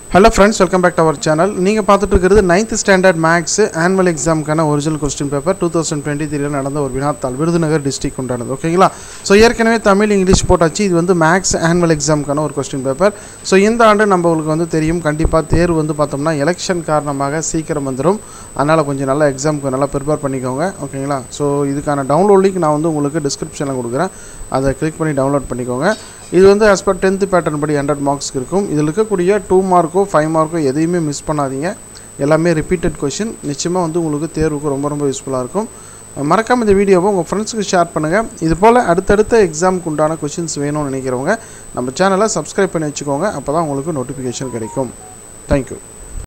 hello friends welcome back to our channel நீங்கள் பார்த்துட்டு இருக்கிறது நைன்த் ஸ்டாண்டர்ட் மேக்ஸ் ஆனுவல் எக்ஸாமுக்கான original question paper two thousand twenty த்ரீல நடந்த ஒரு வினாத்தாள் விருதுநகர் டிஸ்ட்ரிக் உண்டானது ஓகேங்களா ஸோ ஏற்கனவே தமிழ் இங்கிலீஷ் போட்டாச்சு இது வந்து மேக்ஸ் ஆனுவல் எக்ஸாமுக்கான ஒரு கொஸ்டின் பேப்பர் ஸோ இந்த ஆண்டு நம்மளுக்கு வந்து தெரியும் கண்டிப்பாக தேர்வு வந்து பார்த்தோம்னா எலெக்ஷன் காரணமாக சீக்கிரம் வந்துடும் அதனால் கொஞ்சம் நல்லா எக்ஸாமுக்கு நல்லா ப்ரிப்பேர் பண்ணிக்கோங்க ஓகேங்களா ஸோ இதுக்கான டவுன்லோட் லிங்க் நான் வந்து உங்களுக்கு டிஸ்கிரிப்ஷனில் கொடுக்குறேன் அதை கிளிக் பண்ணி டவுன்லோட் பண்ணிக்கோங்க இது வந்து ஆஸ் பர் டென்த்து பேட்டர்ன் படி ஹண்ட்ரட் மார்க்ஸ்க்கு இருக்கும் இதில் இருக்கக்கூடிய டூ மார்க்கோ ஃபைவ் மார்க்கோ எதையுமே மிஸ் பண்ணாதீங்க எல்லாமே ரிப்பீட்டட் கொஷின் நிச்சயமாக வந்து உங்களுக்கு தேர்வுக்கு ரொம்ப ரொம்ப யூஸ்ஃபுல்லாக இருக்கும் மறக்காமல் இந்த வீடியோவை உங்கள் ஃப்ரெண்ட்ஸுக்கு ஷேர் பண்ணுங்கள் இது போல் அடுத்தடுத்த எக்ஸாமுக்கு உண்டான கொஷின்ஸ் வேணும்னு நினைக்கிறவங்க நம்ம சேனலை சப்ஸ்கிரைப் பண்ணி வச்சுக்கோங்க அப்போ தான் உங்களுக்கு நோட்டிஃபிகேஷன் கிடைக்கும் தேங்க்யூ